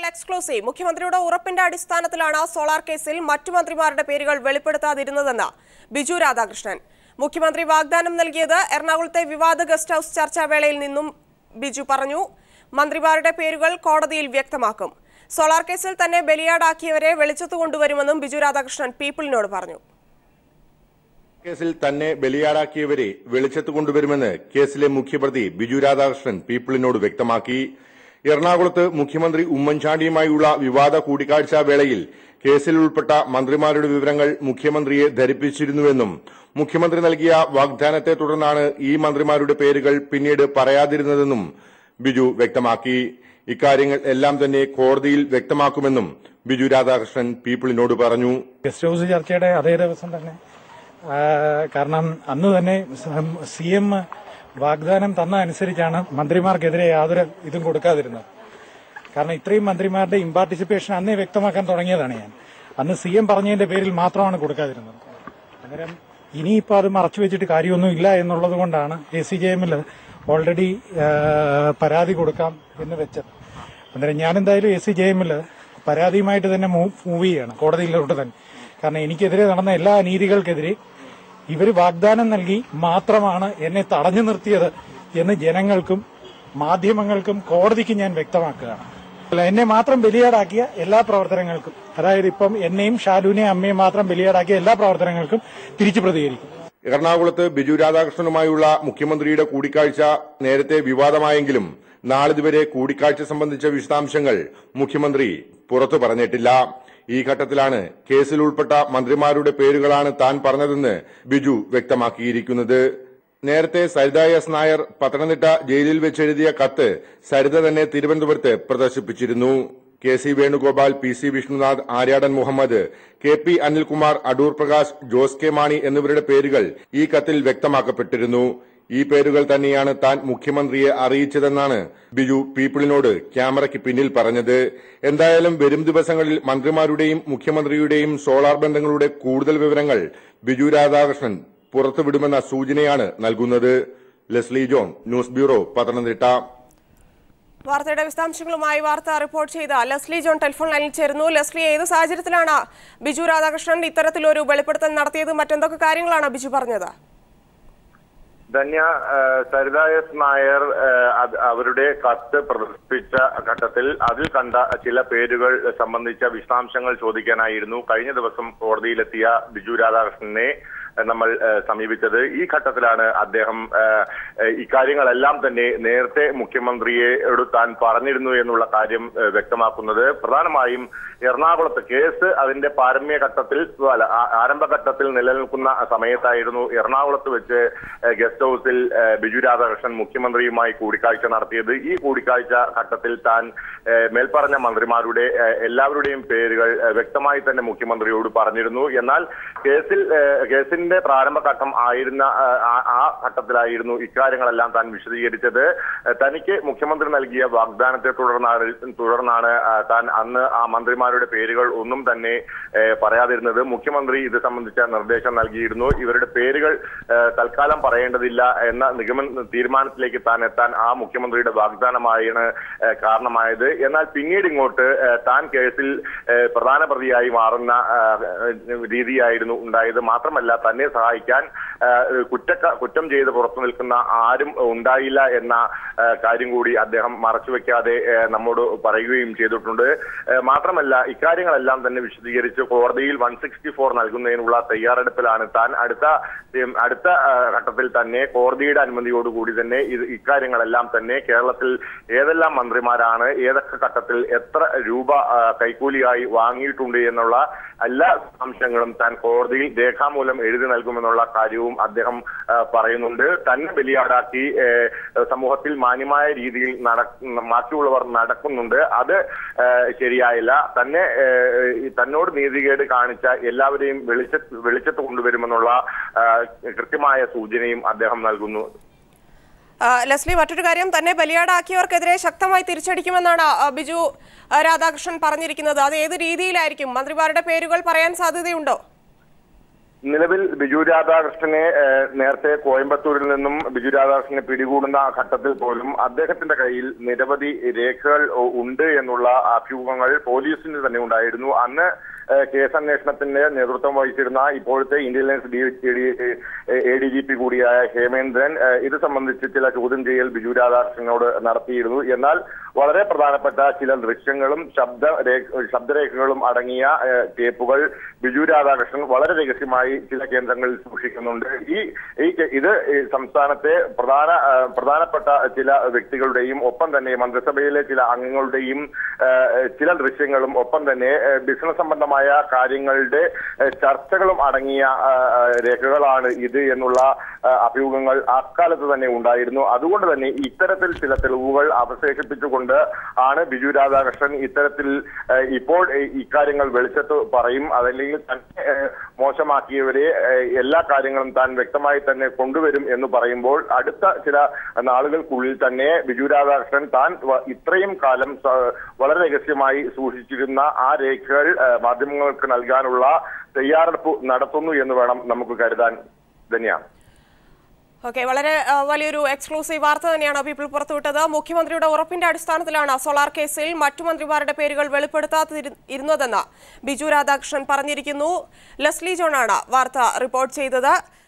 Kerala exclusive മുഖ്യമന്ത്രിയുടെ ഉറപ്പിന്റെ അടിസ്ഥാനത്തിലാണ് solar കേസിൽ മറ്റു മന്ത്രിമാരുടെ പേരുകൾ വെളിപ്പെടുത്താതിരുന്നതെന്ന് ബിജു രാധാകൃഷ്ണൻ മുഖ്യമന്ത്രി വാഗ്ദാനം നൽകിയത് എറണാകുളത്തെ വിവാദ ഗസ്റ്റ് ഹൌസ് ചർച്ചാവേളയിൽ നിന്നും ബിജു പറഞ്ഞു മന്ത്രിമാരുടെ പേരുകൾ കോടതിയിൽ വ്യക്തമാക്കും സോളാർ കേസിൽ തന്നെ ബലിയാടാക്കിയവരെ വെളിച്ചത്തു കൊണ്ടുവരുമെന്നും ബിജു രാധാകൃഷ്ണൻ പീപ്പിളിനോട് പറഞ്ഞു കേസിൽ തന്നെ ബലിയാടാക്കിയവരെ വെളിച്ചത്ത് കൊണ്ടുവരുമെന്ന് കേസിലെ മുഖ്യപ്രതി ബിജു രാധാകൃഷ്ണൻ പീപ്പിളിനോട് വ്യക്തമാക്കി എറണാകുളത്ത് മുഖ്യമന്ത്രി ഉമ്മൻചാണ്ടിയുമായുള്ള വിവാദ കൂടിക്കാഴ്ചാ വേളയിൽ കേസിൽ ഉൾപ്പെട്ട മന്ത്രിമാരുടെ വിവരങ്ങൾ മുഖ്യമന്ത്രിയെ ധരിപ്പിച്ചിരുന്നുവെന്നും മുഖ്യമന്ത്രി നൽകിയ വാഗ്ദാനത്തെ തുടർന്നാണ് ഈ മന്ത്രിമാരുടെ പേരുകൾ പിന്നീട് പറയാതിരുന്നതെന്നും ബിജു വ്യക്തമാക്കി ഇക്കാര്യങ്ങൾ എല്ലാം തന്നെ കോടതിയിൽ വ്യക്തമാക്കുമെന്നും ബിജു രാധാകൃഷ്ണൻ പീപ്പിളിനോട് പറഞ്ഞു ഗസ്റ്റ് ഹൌസ് ചർച്ചയുടെ അതേ ദിവസം തന്നെ ആ, കാരണം അന്ന് തന്നെ സി എം വാഗ്ദാനം തന്ന അനുസരിച്ചാണ് മന്ത്രിമാർക്കെതിരെ യാതൊരു ഇതും കൊടുക്കാതിരുന്നത് കാരണം ഇത്രയും മന്ത്രിമാരുടെ ഇമ്പാർട്ടിസിപ്പേഷൻ അന്നേ വ്യക്തമാക്കാൻ തുടങ്ങിയതാണ് ഞാൻ അന്ന് സി എം പറഞ്ഞതിന്റെ പേരിൽ മാത്രമാണ് കൊടുക്കാതിരുന്നത് അന്നേരം ഇനിയിപ്പോൾ അത് മറച്ചു വെച്ചിട്ട് കാര്യമൊന്നും ഇല്ല എന്നുള്ളത് കൊണ്ടാണ് എ സി ജെ എമ്മിൽ ഓൾറെഡി പരാതി കൊടുക്കാം എന്ന് വെച്ചത് അന്നേരം ഞാൻ എന്തായാലും എ സി ജെ എമ്മിൽ പരാതിയുമായിട്ട് തന്നെ മൂവ് ചെയ്യണം കോടതിയിലോട്ട് തന്നെ കാരണം എനിക്കെതിരെ നടന്ന എല്ലാ അനീതികൾക്കെതിരെ ഇവർ വാഗ്ദാനം നൽകി മാത്രമാണ് എന്നെ തടഞ്ഞു നിർത്തിയത് എന്ന് ജനങ്ങൾക്കും മാധ്യമങ്ങൾക്കും കോടതിക്ക് ഞാൻ വ്യക്തമാക്കുകയാണ് അല്ല, എന്നെ മാത്രം ബലിയാടാക്കിയ എല്ലാ പ്രവർത്തനങ്ങൾക്കും അതായത് ഇപ്പം എന്നെയും ഷാലുവിനെയും അമ്മയും മാത്രം ബലിയാടാക്കിയ എല്ലാ പ്രവർത്തനങ്ങൾക്കും തിരിച്ചു പ്രതികരിക്കും എറണാകുളത്ത് ബിജു രാധാകൃഷ്ണനുമായുള്ള മുഖ്യമന്ത്രിയുടെ കൂടിക്കാഴ്ച നേരത്തെ വിവാദമായെങ്കിലും നാളിതുവരെ കൂടിക്കാഴ്ച സംബന്ധിച്ച വിശദാംശങ്ങൾ മുഖ്യമന്ത്രി പുറത്തു പറഞ്ഞിട്ടില്ല ഈ ഘട്ടത്തിലാണ് കേസിൽ ഉൾപ്പെട്ട മന്ത്രിമാരുടെ പേരുകളാണ് താൻ പറഞ്ഞതെന്ന് ബിജു വ്യക്തമാക്കിയിരിക്കുന്നത് നേരത്തെ സരിത എസ് നായർ പത്തനംതിട്ട ജയിലിൽ വെച്ചെഴുതിയ കത്ത് സരിത തന്നെ തിരുവനന്തപുരത്ത് പ്രദർശിപ്പിച്ചിരുന്നു K C Venugopal P C Vishnunath Aryadan Muhammad K P Anilkumar Adoor Prakash Jose K Mani എന്നിവരുടെ പേരുകൾ ഈ കത്തിൽ വ്യക്തമാക്കപ്പെട്ടിരുന്നു ഈ പേരുകൾ തന്നെയാണ് താൻ മുഖ്യമന്ത്രിയെ അറിയിച്ചതെന്നാണ് ബിജു പീപ്പിളിനോട് ക്യാമറയ്ക്ക് പിന്നിൽ പറഞ്ഞത് എന്തായാലും വരും ദിവസങ്ങളിൽ മന്ത്രിമാരുടെയും മുഖ്യമന്ത്രിയുടെയും സോളാർ ബന്ധങ്ങളുടെ കൂടുതൽ വിവരങ്ങൾ ബിജു രാധാകൃഷ്ണൻ പുറത്തുവിടുമെന്ന സൂചനയാണ് നൽകുന്നത് Leslie John news bureau Pathanamthitta വാർത്തയുടെ വിശദാംശങ്ങളുമായി വാർത്ത റിപ്പോർട്ട് ചെയ്ത ലെസ്ലി ജോൺ ടെലിഫോൺ ലൈനിൽ ചേരുന്നു ലെസ്ലി ഏത് സാഹചര്യത്തിലാണ് ബിജു രാധാകൃഷ്ണൻ ഇത്തരത്തിലൊരു വെളിപ്പെടുത്തൽ നടത്തിയത് മറ്റെന്തൊക്കെ കാര്യങ്ങളാണ് ബിജു പറഞ്ഞത് ധന്യ ആ, സരിത എസ് നായർ ആ, അത് അവരുടെ കത്ത് പ്രദർശിപ്പിച്ച ഘട്ടത്തിൽ അതിൽ കണ്ട ചില പേരുകൾ സംബന്ധിച്ച വിശദാംശങ്ങൾ ചോദിക്കാനായിരുന്നു കഴിഞ്ഞ ദിവസം കോടതിയിലെത്തിയ ബിജു രാധാകൃഷ്ണനെ നമ്മൾ ആ, സമീപിച്ചത് ഈ ഘട്ടത്തിലാണ് അദ്ദേഹം ആ, ഇക്കാര്യങ്ങളെല്ലാം തന്നെ നേരത്തെ മുഖ്യമന്ത്രിയോട് താൻ പറഞ്ഞിരുന്നു എന്നുള്ള കാര്യം ആ, വ്യക്തമാക്കുന്നത് പ്രധാനമായും എറണാകുളത്ത് കേസ് അതിന്റെ പാരമ്യ ഘട്ടത്തിൽ അല്ല ആ- ആരംഭഘട്ടത്തിൽ നിലനിൽക്കുന്ന സമയത്തായിരുന്നു എറണാകുളത്ത് വെച്ച് ഏഹ്, ഗസ്റ്റ് ഹൌസിൽ ഏഹ്, ബിജു രാധാകൃഷ്ണൻ മുഖ്യമന്ത്രിയുമായി കൂടിക്കാഴ്ച നടത്തിയത് ഈ കൂടിക്കാഴ്ച ഘട്ടത്തിൽ താൻ ഏഹ്, മേൽപ്പറഞ്ഞ മന്ത്രിമാരുടെ ഏഹ്, എല്ലാവരുടെയും പേരുകൾ ഏഹ്, വ്യക്തമായി തന്നെ മുഖ്യമന്ത്രിയോട് പറഞ്ഞിരുന്നു എന്നാൽ കേസിൽ ഏഹ്, കേസിന്റെ പ്രാരംഭഘട്ടം ആയിരുന്ന ഏഹ്, ആ- ആ ഘട്ടത്തിലായിരുന്നു ഇക്കാര്യങ്ങളെല്ലാം താൻ വിശദീകരിച്ചത് ഏഹ്, തനിക്ക് മുഖ്യമന്ത്രി നൽകിയ വാഗ്ദാനത്തെ തുടർന്നാണ് തുടർന്നാണ് ആ, താൻ അന്ന് ആ മന്ത്രിമാരുടെ പേരുകൾ ഒന്നും തന്നെ ഏഹ്, പറയാതിരുന്നത് മുഖ്യമന്ത്രി ഇത് സംബന്ധിച്ച നിർദ്ദേശം നൽകിയിരുന്നു ഇവരുടെ പേരുകൾ ഏഹ്, തൽക്കാലം പറയേണ്ടതില്ല എന്ന നിഗമന തീരുമാനത്തിലേക്ക് താൻ എത്താൻ ആ മുഖ്യമന്ത്രിയുടെ വാഗ്ദാനമായാണ് ഏഹ്, കാരണമായത് എന്നാൽ പിന്നീട് ഇങ്ങോട്ട് ഏഹ്, താൻ കേസിൽ ഏഹ്, പ്രധാന പ്രതിയായി മാറുന്ന ഏഹ്, രീതിയായിരുന്നു ഉണ്ടായത് മാത്രമല്ല തന്നെ സഹായിക്കാൻ ഏഹ്, കുറ്റ കുറ്റം ചെയ്ത് പുറത്തു നിൽക്കുന്ന ആരും ഉണ്ടായില്ല എന്ന ഏഹ്, കാര്യം കൂടി അദ്ദേഹം മറച്ചുവെക്കാതെ ഏഹ്, നമ്മോട് പറയുകയും ചെയ്തിട്ടുണ്ട് ഏഹ്, മാത്രമല്ല ഇക്കാര്യങ്ങളെല്ലാം തന്നെ വിശദീകരിച്ച് കോടതിയിൽ വൺ സിക്സ്റ്റി ഫോർ നൽകുന്നതിനുള്ള തയ്യാറെടുപ്പിലാണ് താൻ അടുത്ത ഉം, അടുത്ത ഏഹ്, ഘട്ടത്തിൽ തന്നെ കോടതിയുടെ അനുമതിയോടുകൂടി തന്നെ ഇത് ഇക്കാര്യങ്ങളെല്ലാം തന്നെ കേരളത്തിൽ ഏതെല്ലാം മന്ത്രിമാരാണ് ഏതൊക്കെ ഘട്ടത്തിൽ എത്ര രൂപ ആ, കൈക്കൂലിയായി വാങ്ങിയിട്ടുണ്ട് എന്നുള്ള എല്ലാ അംശങ്ങളും താൻ കോടതിയിൽ രേഖാമൂലം എഴുതി നൽകുമെന്നുള്ള കാര്യവും അദ്ദേഹം ആ, പറയുന്നുണ്ട് തന്നെ ബലിയാടാക്കി ഏ, സമൂഹത്തിൽ മാന്യമായ രീതിയിൽ നട ബാക്കിയുള്ളവർ നടക്കുന്നുണ്ട് അത് ഏ, ശരിയായില്ല തന്നെ ഏ, ഈ തന്നോട് നീതികേട് കാണിച്ച എല്ലാവരെയും വെളിച്ച വെളിച്ചത്ത് കൊണ്ടുവരുമെന്നുള്ള ആ, കൃത്യമായ സൂചനയും അദ്ദേഹം നൽകുന്നു ആ, ലെസ്ലി മറ്റൊരു കാര്യം തന്നെ ബലിയാടാക്കിയവർക്കെതിരെ ശക്തമായി തിരിച്ചടിക്കുമെന്നാണ് ആ, ബിജു ആ, രാധാകൃഷ്ണൻ പറഞ്ഞിരിക്കുന്നത് അത് ഏത് രീതിയിലായിരിക്കും മന്ത്രിമാരുടെ പേരുകൾ പറയാൻ സാധ്യതയുണ്ടോ നിലവിൽ ബിജു രാധാകൃഷ്ണനെ ഏഹ്, നേരത്തെ കോയമ്പത്തൂരിൽ നിന്നും ബിജു രാധാകൃഷ്ണനെ പിടികൂടുന്ന ഘട്ടത്തിൽ പോലും അദ്ദേഹത്തിന്റെ കയ്യിൽ നിരവധി രേഖകൾ ഉ- ഉണ്ട് എന്നുള്ള അഭ്യൂഹങ്ങൾ പോലീസിന് തന്നെ ഉണ്ടായിരുന്നു അന്ന് ഏഹ്, കേസന്വേഷണത്തിന്റെ നേതൃത്വം വഹിച്ചിരുന്ന ഇപ്പോഴത്തെ intelligence A D G P കൂടിയായ ഹേമേന്ദ്രൻ ഏഹ്, ഇത് സംബന്ധിച്ച് ചില ചോദ്യം ചെയ്യൽ ബിജു രാധാകൃഷ്ണനോട് നടത്തിയിരുന്നു എന്നാൽ വളരെ പ്രധാനപ്പെട്ട ചില ദൃശ്യങ്ങളും ശബ്ദ രേഖ- ശബ്ദരേഖകളും അടങ്ങിയ ഏഹ്, ടേപ്പുകൾ ബിജു രാധാകൃഷ്ണൻ വളരെ രഹസ്യമായി ചില കേന്ദ്രങ്ങളിൽ സൂക്ഷിക്കുന്നുണ്ട് ഈ ഈ കെ- ഇത് ഈ സംസ്ഥാനത്തെ പ്രധാന ആ, പ്രധാനപ്പെട്ട ചില വ്യക്തികളുടെയും ഒപ്പം തന്നെ മന്ത്രിസഭയിലെ ചില അംഗങ്ങളുടെയും ആ, ചില ദൃശ്യങ്ങളും ഒപ്പം തന്നെ ആ, ബിസിനസ് സംബന്ധമായ കാര്യങ്ങളുടെ ആ, ചർച്ചകളും അടങ്ങിയ ആ, ആ, രേഖകളാണ് ഇത് എന്നുള്ള ആ, അഭ്യൂഹങ്ങൾ അക്കാലത്ത് തന്നെ ഉണ്ടായിരുന്നു അതുകൊണ്ട് തന്നെ ഇത്തരത്തിൽ ചില തെളിവുകൾ അവശേഷിപ്പിച്ചുകൊണ്ട് ആണ് ബിജു രാധാകൃഷ്ണൻ ഇത്തരത്തിൽ ആ, ഇപ്പോൾ ഈ- ഇക്കാര്യങ്ങൾ വെളിച്ചത്ത് പറയും അതല്ലെങ്കിൽ തന്നെ ആ, മോശമാക്കിയവരെ ആ, എല്ലാ കാര്യങ്ങളും താൻ വ്യക്തമായി തന്നെ കൊണ്ടുവരും എന്ന് പറയുമ്പോൾ അടുത്ത ചില നാളുകൾക്കുള്ളിൽ തന്നെ ബിജു രാധാകൃഷ്ണൻ താൻ വ- ഇത്രയും കാലം സ- വളരെ രഹസ്യമായി സൂക്ഷിച്ചിരുന്ന ആ രേഖകൾ ആ, മാധ്യമങ്ങൾക്ക് നൽകാനുള്ള തയ്യാറെടുപ്പ് നടത്തുന്നു എന്ന് വേണം നമുക്ക് കരുതാൻ ധന്യാണ് ഓക്കെ വളരെ ആ, വലിയൊരു എക്സ്ക്ലൂസീവ് വാർത്ത തന്നെയാണ് പീപ്പിൾ പുറത്തുവിട്ടത് മുഖ്യമന്ത്രിയുടെ ഉറപ്പിന്റെ അടിസ്ഥാനത്തിലാണ് സോളാർ കേസിൽ മറ്റു മന്ത്രിമാരുടെ പേരുകൾ വെളിപ്പെടുത്താതിരുന്നതെന്ന് ബിജു രാധാകൃഷ്ണൻ പറഞ്ഞിരിക്കുന്നു ലെസ്ലി ജോണാണ് വാർത്ത റിപ്പോർട്ട് ചെയ്തത്